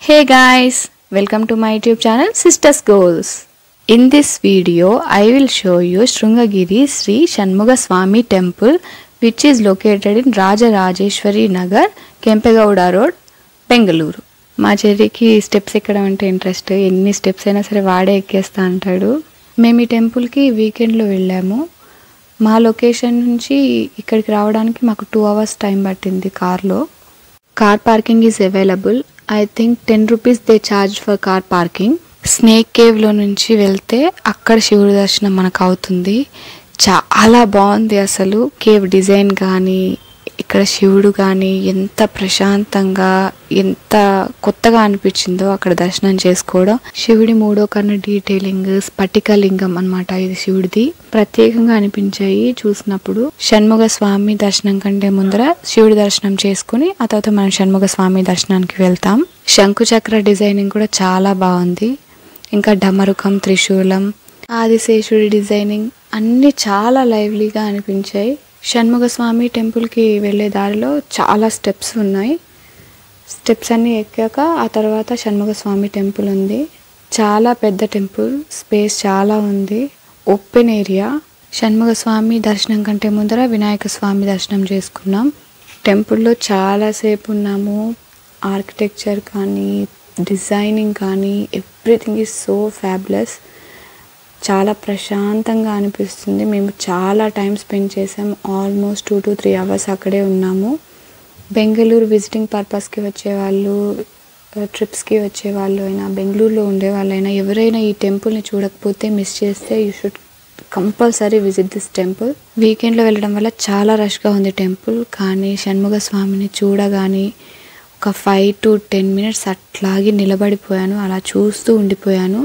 Hey guys, welcome to my YouTube channel Sisters Goals. In this video, I will show you Srungagiri Sri Shanmuga Swami temple which is located in Rajarajeshwari Nagar, Kempegowda Road, Bengaluru మా చెర్రీకి steps ఎక్కడం అంటే interest ఎన్ని steps అయినా సరే వాడే ఎక్కేస్తా అంటాడు మేము ఈ టెంపుల్కి వీకెండ్లో వెళ్ళాము మా లొకేషన్ నుంచి ఇక్కడికి రావడానికి మాకు టూ అవర్స్ టైం పట్టింది కార్లో car parking is available I think ten rupees they charge for car parking snake కేవ్లో నుంచి వెళ్తే అక్కడ శివుడి దర్శనం మనకు అవుతుంది చాలా బాగుంది అసలు కేవ్ డిజైన్ కానీ ఇక్కడ శివుడు కానీ ఎంత ప్రశాంతంగా ఎంత కొత్తగా అనిపించిందో అక్కడ దర్శనం చేసుకోవడం శివుడి మూడో కన్ను డీటెయిలింగ్ స్ఫటిక లింగం అనమాట ఇది శివుడిది ప్రత్యేకంగా అనిపించాయి చూసినప్పుడు షణ్ముగ స్వామి దర్శనం కంటే ముందర శివుడి దర్శనం చేసుకుని ఆ తర్వాత మనం షణ్ముగ స్వామి దర్శనానికి వెళ్తాం శంకుచక్ర డిజైనింగ్ కూడా చాలా బాగుంది ఇంకా డమరుకం త్రిశూలం ఆదిశేషుడి డిజైనింగ్ అన్నీ చాలా లైవ్లీగా అనిపించాయి షణ్ముగ స్వామి టెంపుల్కి వెళ్ళే దారిలో చాలా స్టెప్స్ ఉన్నాయి స్టెప్స్ అన్నీ ఎక్కాక ఆ తర్వాత షణ్ముగ స్వామి టెంపుల్ ఉంది చాలా పెద్ద టెంపుల్ స్పేస్ చాలా ఉంది ఓపెన్ ఏరియా షణ్ముగ స్వామి దర్శనం కంటే ముందర వినాయక స్వామి దర్శనం చేసుకున్నాం టెంపుల్లో చాలాసేపు ఉన్నాము ఆర్కిటెక్చర్ కానీ డిజైనింగ్ కానీ ఎవ్రీథింగ్ ఈజ్ సో ఫ్యాబులస్ చాలా ప్రశాంతంగా అనిపిస్తుంది మేము చాలా టైం స్పెండ్ చేసాం almost two to three hours అక్కడే ఉన్నాము బెంగళూరు విజిటింగ్ పర్పస్కి వచ్చేవాళ్ళు ట్రిప్స్కి వచ్చేవాళ్ళు అయినా బెంగళూరులో ఉండే వాళ్ళైనా ఎవరైనా ఈ టెంపుల్ని చూడకపోతే మిస్ చేస్తే you should compulsory visit this temple వీకెండ్లో వెళ్ళడం వల్ల చాలా రష్గా ఉంది టెంపుల్ కానీ షణ్ముగ స్వామిని చూడగానే ఒక ఫైవ్ టు టెన్ మినిట్స్ అట్లాగే నిలబడిపోయాను అలా చూస్తూ ఉండిపోయాను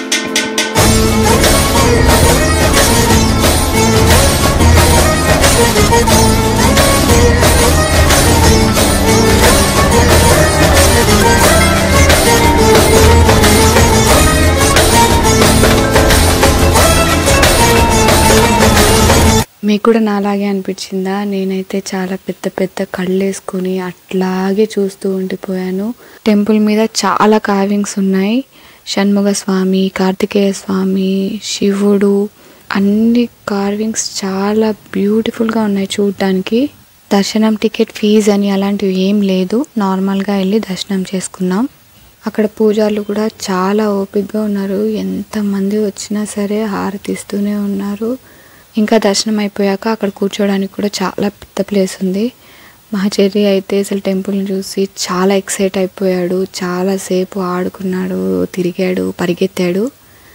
మీకు కూడా నాలాగే అనిపించిందా నేనైతే చాలా పెద్ద పెద్ద కళ్ళు వేసుకొని అట్లాగే చూస్తూ ఉండిపోయాను టెంపుల్ మీద చాలా కార్వింగ్స్ ఉన్నాయి షణ్ముగ స్వామి కార్తికేయ స్వామి శివుడు అన్ని కార్వింగ్స్ చాలా బ్యూటిఫుల్గా ఉన్నాయి చూడటానికి దర్శనం టికెట్ ఫీజ్ అని అలాంటివి ఏం లేదు నార్మల్గా వెళ్ళి దర్శనం చేసుకున్నాం అక్కడ పూజారులు కూడా చాలా ఓపిక్గా ఉన్నారు ఎంతమంది వచ్చినా సరే హారతిస్తూనే ఉన్నారు ఇంకా దర్శనం అయిపోయాక అక్కడ కూర్చోడానికి కూడా చాలా పెద్ద ప్లేస్ ఉంది మా చెర్రి అయితే అసలు టెంపుల్ని చూసి చాలా ఎక్సైట్ అయిపోయాడు చాలాసేపు ఆడుకున్నాడు తిరిగాడు పరిగెత్తాడు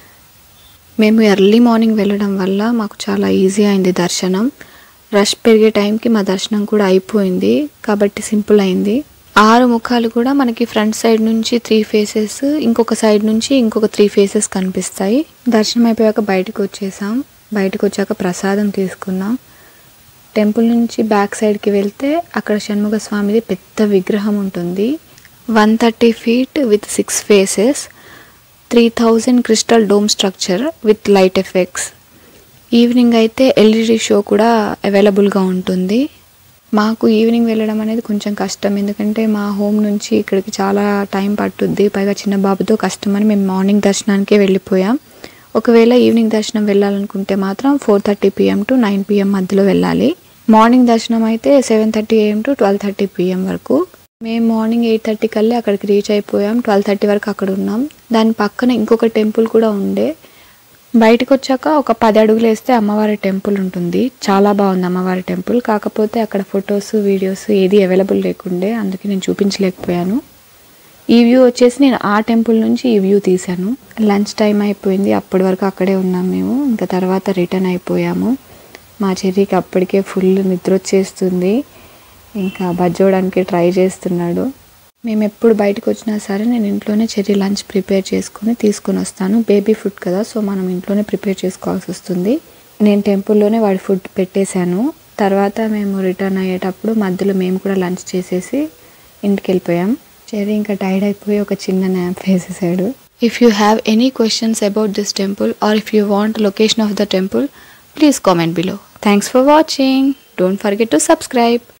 మేము ఎర్లీ మార్నింగ్ వెళ్ళడం వల్ల మాకు చాలా ఈజీ అయింది దర్శనం రష్ పెరిగే టైంకి మా దర్శనం కూడా అయిపోయింది కాబట్టి సింపుల్ అయింది ఆరు ముఖాలు కూడా మనకి ఫ్రంట్ సైడ్ నుంచి త్రీ ఫేసెస్ ఇంకొక సైడ్ నుంచి ఇంకొక త్రీ ఫేసెస్ కనిపిస్తాయి దర్శనం అయిపోయాక బయటకు వచ్చేసాం బయటకు వచ్చాక ప్రసాదం తీసుకున్నాం టెంపుల్ నుంచి బ్యాక్ సైడ్కి వెళ్తే అక్కడ షణ్ముగ స్వామిది పెద్ద విగ్రహం ఉంటుంది one thirty feet with six faces three thousand crystal dome structure with light effects evening అయితే ఎల్ఈడి షో కూడా అవైలబుల్గా ఉంటుంది మాకు ఈవినింగ్ వెళ్ళడం అనేది కొంచెం కష్టం ఎందుకంటే మా హోమ్ నుంచి ఇక్కడికి చాలా టైం పట్టుద్ది పైగా చిన్న బాబుతో కష్టం అని మేము మార్నింగ్ దర్శనానికే వెళ్ళిపోయాం ఒకవేళ ఈవినింగ్ దర్శనం వెళ్ళాలనుకుంటే మాత్రం four thirty PM to nine PM మధ్యలో వెళ్ళాలి మార్నింగ్ దర్శనం అయితే seven thirty AM to twelve thirty PM వరకు మేము మార్నింగ్ ఎయిట్ థర్టీ కల్లా అక్కడికి రీచ్ అయిపోయాం ట్వెల్వ్ థర్టీ వరకు అక్కడ ఉన్నాం దాని పక్కన ఇంకొక టెంపుల్ కూడా ఉండే బయటకు వచ్చాక ఒక పది అడుగులు వేస్తే అమ్మవారి టెంపుల్ ఉంటుంది చాలా బాగుంది అమ్మవారి టెంపుల్ కాకపోతే అక్కడ ఫొటోస్ వీడియోస్ ఏది అవైలబుల్ లేకుండే అందుకే నేను చూపించలేకపోయాను ఈ వ్యూ వచ్చేసి నేను ఆ టెంపుల్ నుంచి ఈ వ్యూ తీశాను లంచ్ టైం అయిపోయింది అప్పటి వరకు అక్కడే ఉన్నాం మేము ఇంకా తర్వాత రిటర్న్ అయిపోయాము మా చెర్రీకి అప్పటికే ఫుల్ నిద్ర వచ్చేస్తుంది ఇంకా బజ్జోడానికి ట్రై చేస్తున్నాడు మేము ఎప్పుడు బయటకు వచ్చినా సరే నేను ఇంట్లోనే చెర్రీ లంచ్ ప్రిపేర్ చేసుకుని తీసుకుని వస్తాను బేబీ ఫుడ్ కదా సో మనం ఇంట్లోనే ప్రిపేర్ చేసుకోవాల్సి వస్తుంది నేను టెంపుల్లోనే వాడి ఫుడ్ పెట్టేశాను తర్వాత మేము రిటర్న్ అయ్యేటప్పుడు మధ్యలో మేము కూడా లంచ్ చేసేసి ఇంటికి వెళ్ళిపోయాం చెర్రీ ఇంకా టైర్డ్ అయిపోయి ఒక చిన్న న్యాప్ వేసేసాడు if you have any questions about this temple or if you want location of the temple please comment below thanks for watching don't forget to subscribe